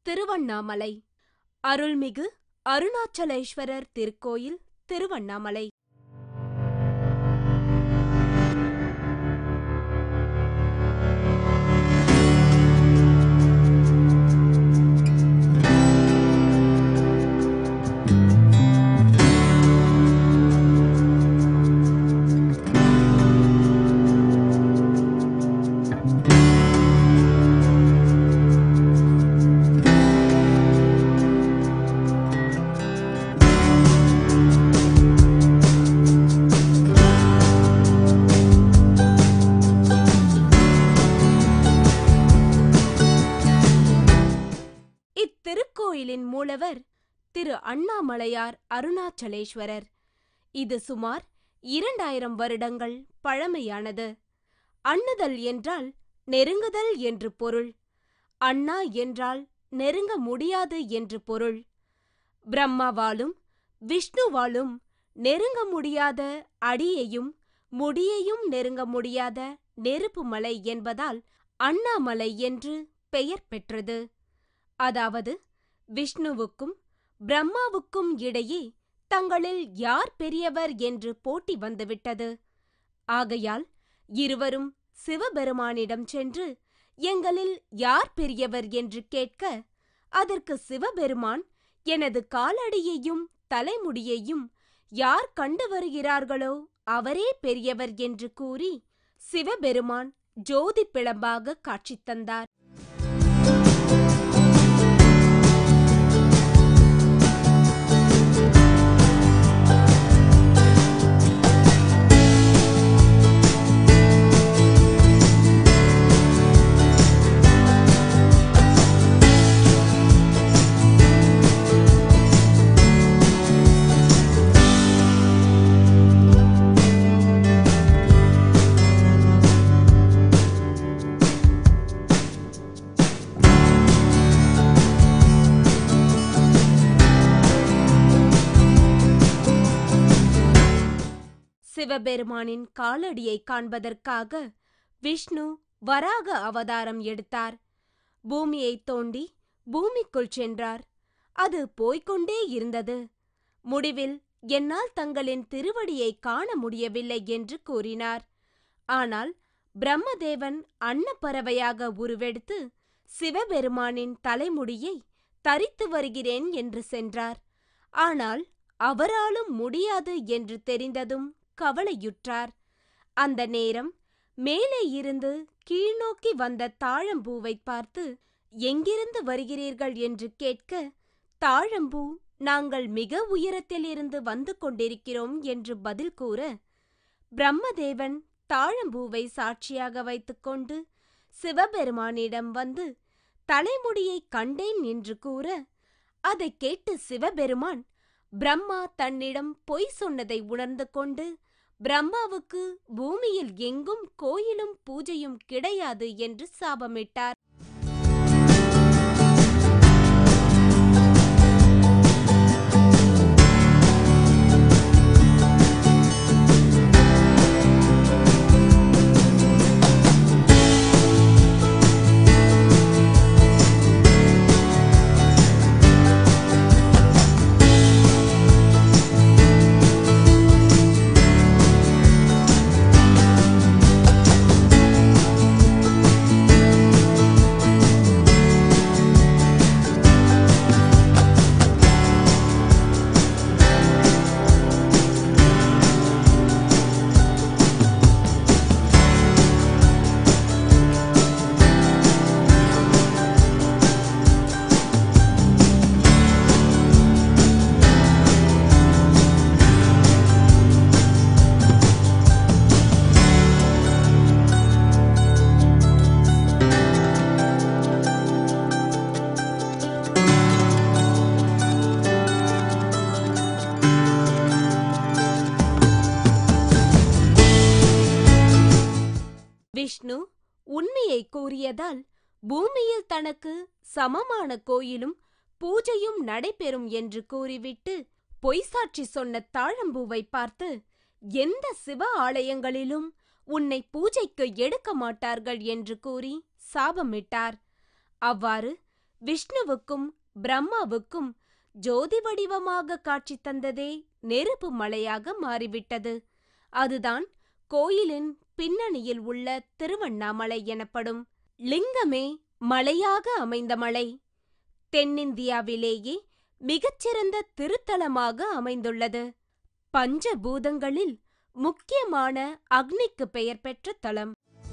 திருவண்ணாமலை அருள்மிகு அருணாச்சலேஸ்வரர் திருக்கோயில் திருவண்ணாமலை இத்திருக்கோயிலின் மூலவர் திரு அண்ணாமலையார் அருணாச்சலேஸ்வரர் இது சுமார் இரண்டாயிரம் வருடங்கள் பழமையானது அண்ணுதல் என்றால் நெருங்குதல் என்று பொருள் அண்ணா என்றால் நெருங்க முடியாது என்று பொருள் பிரம்மாவாலும் விஷ்ணுவாலும் நெருங்க முடியாத அடியையும் முடியையும் நெருங்க முடியாத நெருப்பு மலை என்பதால் அண்ணாமலை என்று பெயர் பெற்றது அதாவது விஷ்ணுவுக்கும் பிரம்மாவுக்கும் இடையே தங்களில் யார் பெரியவர் என்று போட்டி வந்துவிட்டது ஆகையால் இருவரும் சிவபெருமானிடம் சென்று எங்களில் யார் பெரியவர் என்று கேட்க அதற்கு சிவபெருமான் எனது காலடியையும் தலைமுடியையும் யார் கண்டு வருகிறார்களோ அவரே பெரியவர் என்று கூறி சிவபெருமான் ஜோதி பிளம்பாக காட்சி தந்தார் சிவபெருமானின் காலடியை காண்பதற்காக விஷ்ணு வராக அவதாரம் எடுத்தார் பூமியை தோண்டி பூமிக்குள் சென்றார் அது போய்க்கொண்டே இருந்தது முடிவில் என்னால் தங்களின் திருவடியை காண முடியவில்லை என்று கூறினார் ஆனால் பிரம்மதேவன் அன்னப்பறவையாக உருவெடுத்து சிவபெருமானின் தலைமுடியை தரித்து வருகிறேன் என்று சென்றார் ஆனால் அவராலும் முடியாது என்று தெரிந்ததும் கவலையுற்றார் அந்த நேரம் மேலே இருந்து கீழ்நோக்கி வந்த தாழம்பூவை பார்த்து எங்கிருந்து வருகிறீர்கள் என்று கேட்க தாழம்பூ நாங்கள் மிக உயரத்தில் இருந்து வந்து கொண்டிருக்கிறோம் என்று பதில் கூற பிரம்மதேவன் தாழம்பூவை சாட்சியாக வைத்துக்கொண்டு சிவபெருமானிடம் வந்து தலைமுடியை கண்டேன் என்று கூற அதைக் கேட்டு சிவபெருமான் பிரம்மா தன்னிடம் பொய் சொன்னதை உணர்ந்து கொண்டு பிரம்மாவுக்கு பூமியில் எங்கும் கோயிலும் பூஜையும் கிடையாது என்று சாபமிட்டார் விஷ்ணு உண்மையை கூறியதால் பூமியில் தனக்கு சமமான கோயிலும் பூஜையும் நடைபெறும் என்று கூறிவிட்டு பொய்சாட்சி சொன்ன தாழம்பூவை பார்த்து எந்த சிவ ஆலயங்களிலும் உன்னை பூஜைக்கு எடுக்க மாட்டார்கள் என்று கூறி சாபமிட்டார் அவ்வாறு விஷ்ணுவுக்கும் பிரம்மாவுக்கும் ஜோதி வடிவமாக காட்சி தந்ததே நெருப்பு மலையாக மாறிவிட்டது அதுதான் கோயிலின் பின்னணியில் உள்ள திருவண்ணாமலை எனப்படும் லிங்கமே மலையாக அமைந்த மலை தென்னிந்தியாவிலேயே மிகச்சிறந்த திருத்தலமாக அமைந்துள்ளது பஞ்சபூதங்களில் முக்கியமான அக்னிக்கு பெயர் பெற்ற தலம்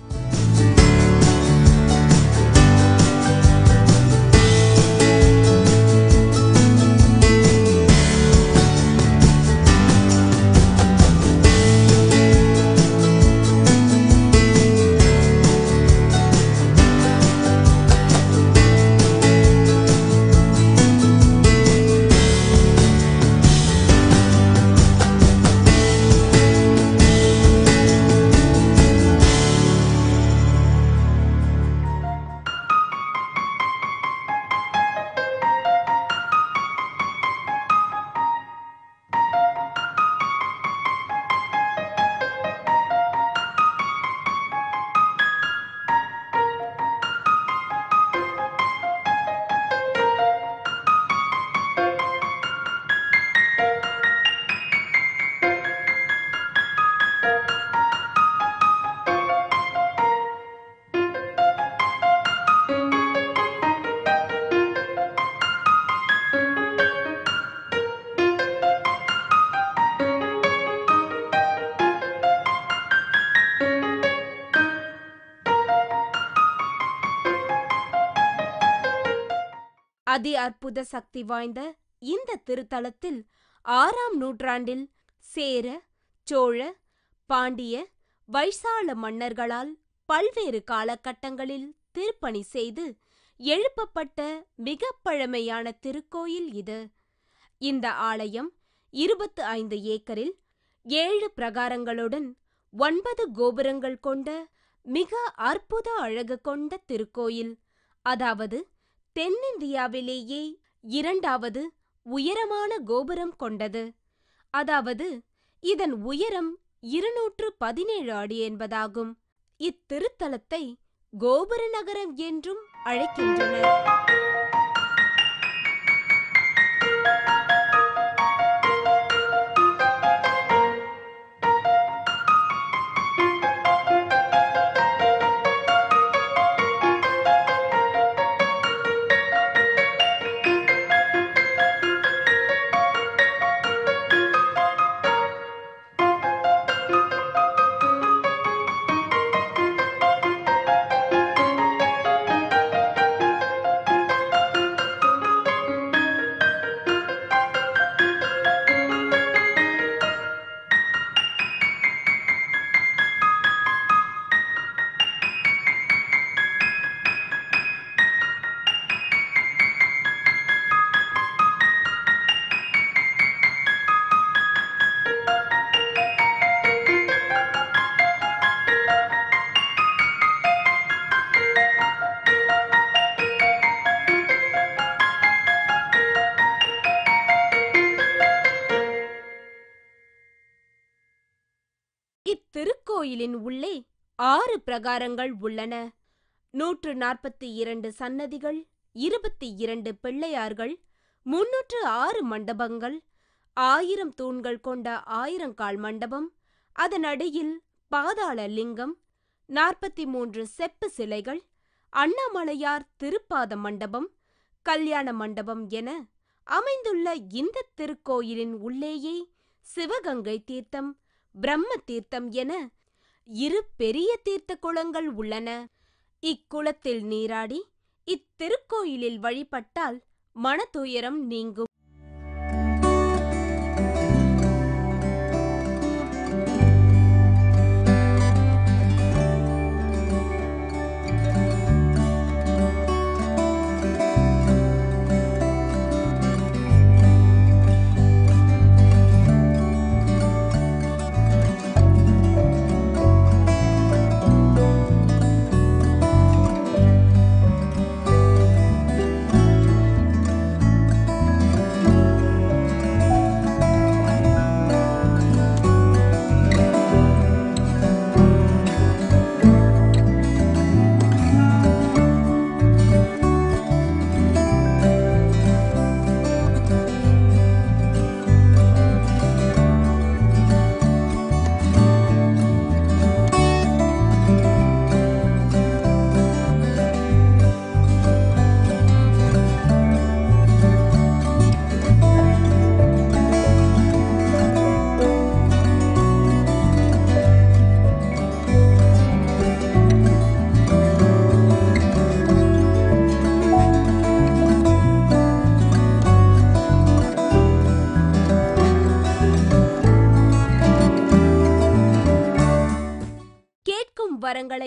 அதி அற்புத சக்தி வாய்ந்த இந்த திருத்தலத்தில் ஆறாம் நூற்றாண்டில் சேர சோழ பாண்டிய வைசால மன்னர்களால் பல்வேறு காலகட்டங்களில் திருப்பணி செய்து எழுப்பப்பட்ட மிகப் பழமையான திருக்கோயில் இது இந்த ஆலயம் இருபத்து ஐந்து ஏக்கரில் ஏழு பிரகாரங்களுடன் ஒன்பது கோபுரங்கள் கொண்ட மிக அற்புத அழகு கொண்ட திருக்கோயில் அதாவது தென்னிந்தியாவிலேயே இரண்டாவது உயரமான கோபுரம் கொண்டது அதாவது இதன் உயரம் இருநூற்று பதினேழு அடி என்பதாகும் இத்திருத்தலத்தை கோபுர நகரம் என்றும் அழைக்கின்றனர் இத்திருக்கோயிலின் உள்ளே ஆறு பிரகாரங்கள் உள்ளன நூற்று நாற்பத்தி இரண்டு சன்னதிகள் இருபத்தி இரண்டு பிள்ளையார்கள் முன்னூற்று ஆறு மண்டபங்கள் ஆயிரம் தூண்கள் கொண்ட ஆயிரங்கால் மண்டபம் அதன் அடியில் பாதாள லிங்கம் நாற்பத்தி மூன்று செப்பு சிலைகள் அண்ணாமலையார் திருப்பாத மண்டபம் கல்யாண மண்டபம் என அமைந்துள்ள இந்த திருக்கோயிலின் உள்ளேயே சிவகங்கை தீர்த்தம் பிரம்ம தீர்த்தம் என இரு பெரிய தீர்த்த குளங்கள் உள்ளன இக்குளத்தில் நீராடி இத்திருக்கோயிலில் வழிபட்டால் மனதுயரம் நீங்கும்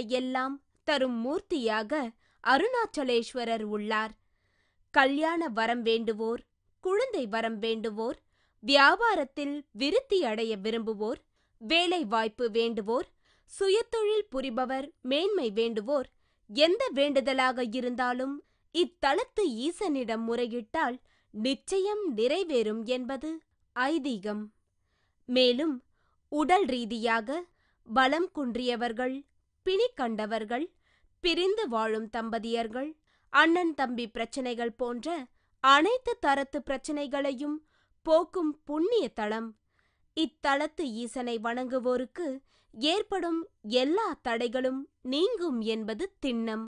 இன்பங்களை எல்லாம் தரும் மூர்த்தியாக அருணாச்சலேஸ்வரர் உள்ளார் கல்யாண வரம் வேண்டுவோர் குழந்தை வரம் வேண்டுவோர் வியாபாரத்தில் விருத்தி அடைய விரும்புவோர் வேலை வாய்ப்பு வேண்டுவோர் சுயதொழில் புரிபவர் மேன்மை வேண்டுவோர் எந்த வேண்டுதலாக இருந்தாலும் இத்தலத்து ஈசனிடம் முறையிட்டால் நிச்சயம் நிறைவேறும் என்பது ஐதீகம் மேலும் உடல் ரீதியாக பலம் குன்றியவர்கள் பிணி கண்டவர்கள் பிரிந்து வாழும் தம்பதியர்கள் அண்ணன் தம்பி பிரச்சனைகள் போன்ற அனைத்து தரத்து பிரச்சனைகளையும் போக்கும் புண்ணிய தலம் இத்தலத்து ஈசனை வணங்குவோருக்கு ஏற்படும் எல்லா தடைகளும் நீங்கும் என்பது திண்ணம்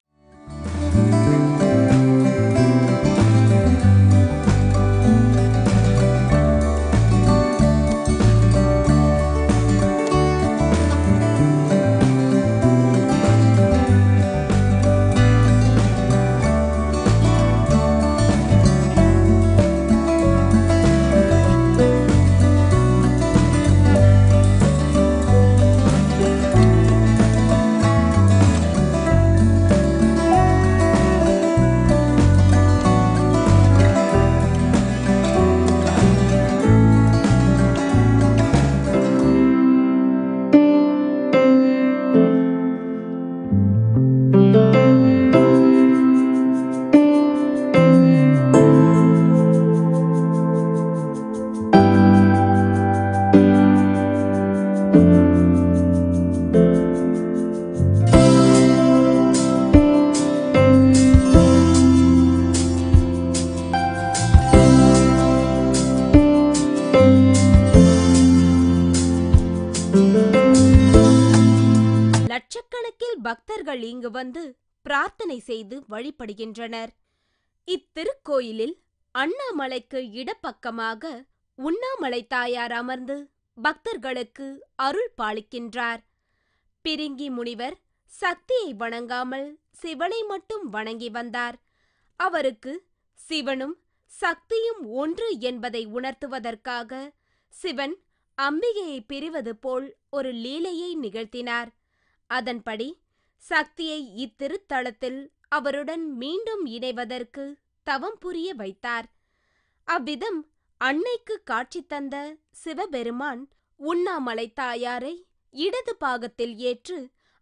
லட்சக்கணக்கில் பக்தர்கள் இங்கு வந்து பிரார்த்தனை செய்து வழிபடுகின்றனர் இத்திருக்கோயிலில் அண்ணாமலைக்கு இடப்பக்கமாக உண்ணாமலை தாயார் அமர்ந்து பக்தர்களுக்கு அருள் பாலிக்கின்றார் பிரிங்கி முனிவர் சக்தியை வணங்காமல் சிவனை மட்டும் வணங்கி வந்தார் அவருக்கு சிவனும் சக்தியும் ஒன்று என்பதை உணர்த்துவதற்காக சிவன் அம்பிகையை பிரிவது போல் ஒரு லீலையை நிகழ்த்தினார் அதன்படி சக்தியை இத்திருத்தலத்தில் அவருடன் மீண்டும் இணைவதற்கு தவம் புரிய வைத்தார் அவ்விதம் அன்னைக்கு காட்சி தந்த சிவபெருமான் உண்ணாமலை தாயாரை இடது பாகத்தில் ஏற்று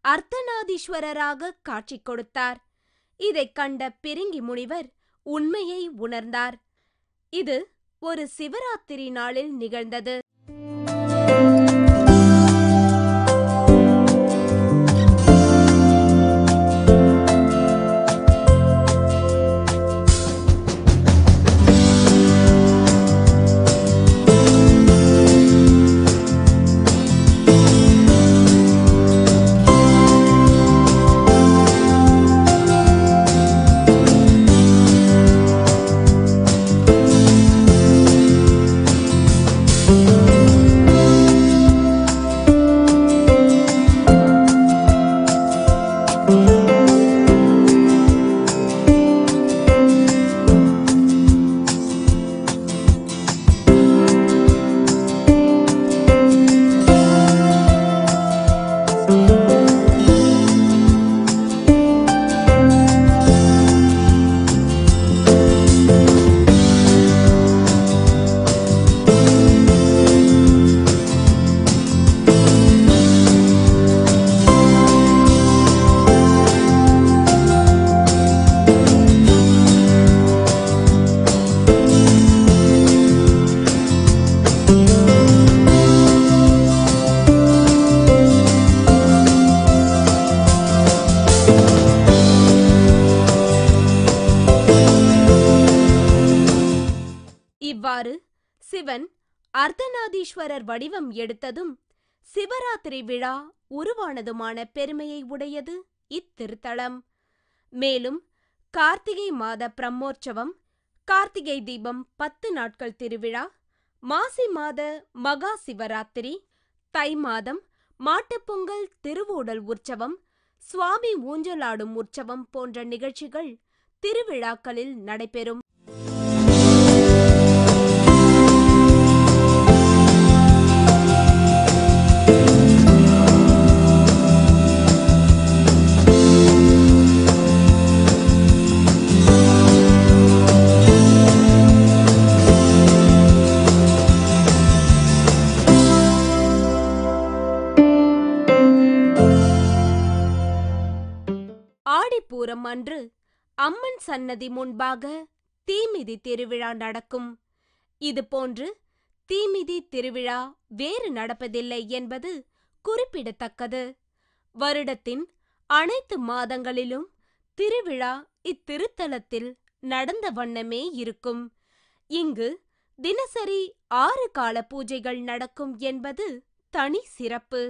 அர்த்தநாதீஸ்வரராக காட்சி கொடுத்தார் இதைக் கண்ட பிரிங்கி முனிவர் உண்மையை உணர்ந்தார் இது ஒரு சிவராத்திரி நாளில் நிகழ்ந்தது இவ்வாறு சிவன் அர்த்தநாதீஸ்வரர் வடிவம் எடுத்ததும் சிவராத்திரி விழா உருவானதுமான பெருமையை உடையது இத்திருத்தலம் மேலும் கார்த்திகை மாத பிரம்மோற்சவம் கார்த்திகை தீபம் பத்து நாட்கள் திருவிழா மாசி மாத மகா சிவராத்திரி தை மாதம் மாட்டுப்பொங்கல் திருவோடல் உற்சவம் சுவாமி ஊஞ்சலாடும் உற்சவம் போன்ற நிகழ்ச்சிகள் திருவிழாக்களில் நடைபெறும் உற்சவம் அன்று அம்மன் சன்னதி முன்பாக தீமிதி திருவிழா நடக்கும் இதுபோன்று தீமிதி திருவிழா வேறு நடப்பதில்லை என்பது குறிப்பிடத்தக்கது வருடத்தின் அனைத்து மாதங்களிலும் திருவிழா இத்திருத்தலத்தில் நடந்த வண்ணமே இருக்கும் இங்கு தினசரி ஆறு கால பூஜைகள் நடக்கும் என்பது தனி சிறப்பு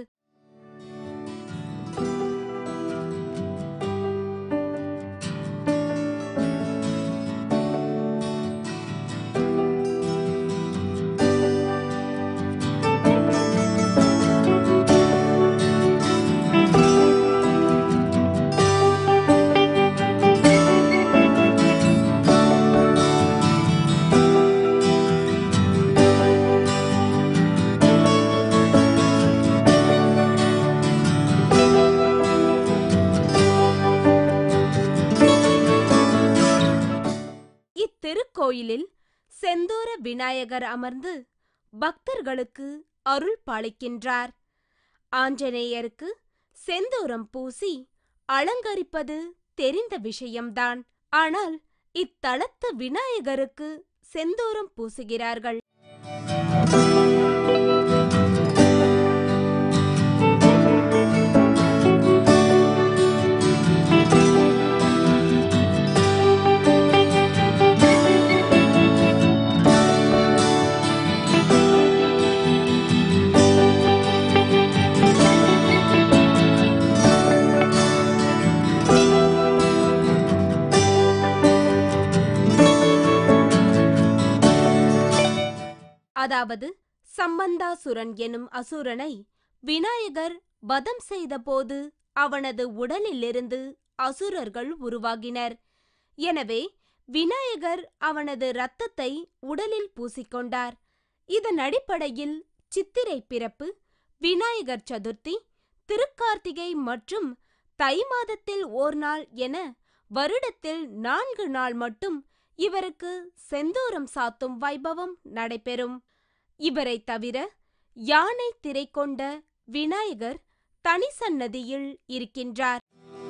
இத்திருக்கோயிலில் செந்தூர விநாயகர் அமர்ந்து பக்தர்களுக்கு அருள் பாலிக்கின்றார் ஆஞ்சநேயருக்கு செந்தூரம் பூசி அலங்கரிப்பது தெரிந்த விஷயம்தான் ஆனால் இத்தலத்து விநாயகருக்கு செந்தூரம் பூசுகிறார்கள் அதாவது சம்பந்தாசுரன் எனும் அசுரனை விநாயகர் வதம் செய்தபோது அவனது உடலிலிருந்து அசுரர்கள் உருவாகினர் எனவே விநாயகர் அவனது இரத்தத்தை உடலில் பூசிக்கொண்டார் இதன் அடிப்படையில் சித்திரை பிறப்பு விநாயகர் சதுர்த்தி திருக்கார்த்திகை மற்றும் தை மாதத்தில் ஓர் நாள் என வருடத்தில் நான்கு நாள் மட்டும் இவருக்கு செந்தூரம் சாத்தும் வைபவம் நடைபெறும் இவரை தவிர யானை திரை கொண்ட விநாயகர் தனி சன்னதியில் இருக்கின்றார்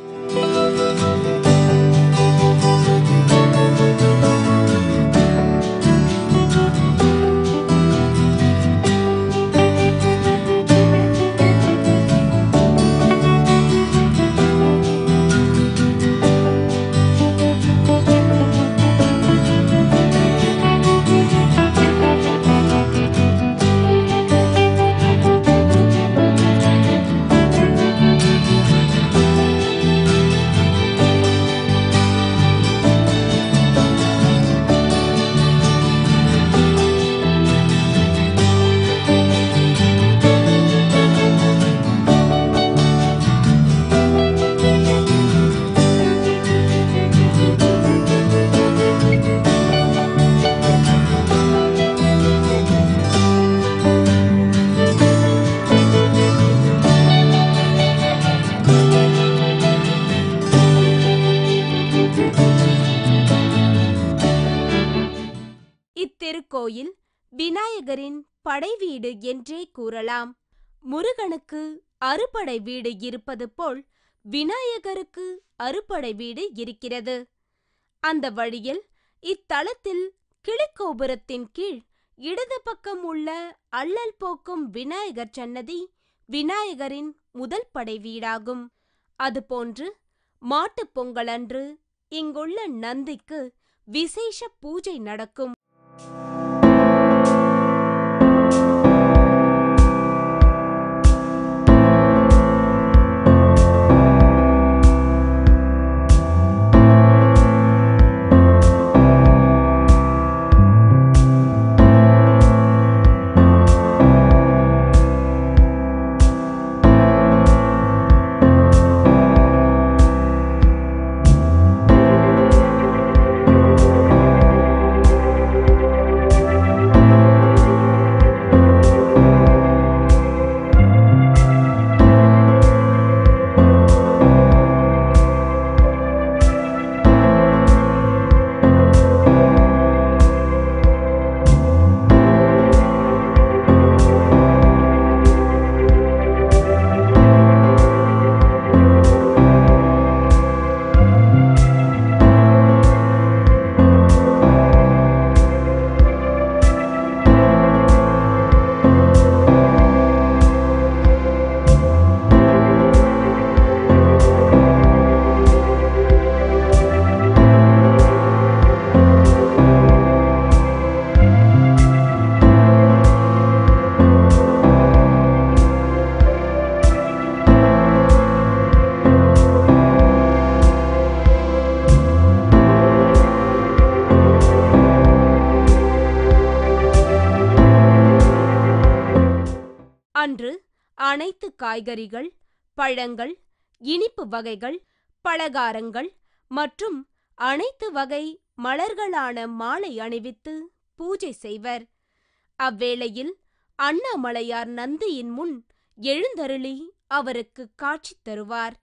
இத்திருக்கோயில் விநாயகரின் படைவீடு என்றே கூறலாம் முருகனுக்கு அறுபடை வீடு இருப்பது போல் விநாயகருக்கு அறுபடை வீடு இருக்கிறது அந்த வழியில் இத்தலத்தில் கிளிக்கோபுரத்தின் கீழ் இடது பக்கம் உள்ள அல்லல் போக்கும் விநாயகர் சன்னதி விநாயகரின் முதல் படை வீடாகும் அதுபோன்று மாட்டுப் பொங்கலன்று இங்குள்ள நந்திக்கு விசேஷ பூஜை நடக்கும் அனைத்து காய்கறிகள் பழங்கள் இனிப்பு வகைகள் பலகாரங்கள் மற்றும் அனைத்து வகை மலர்களான மாலை அணிவித்து பூஜை செய்வர் அவ்வேளையில் அண்ணாமலையார் நந்தியின் முன் எழுந்தருளி அவருக்கு காட்சி தருவார்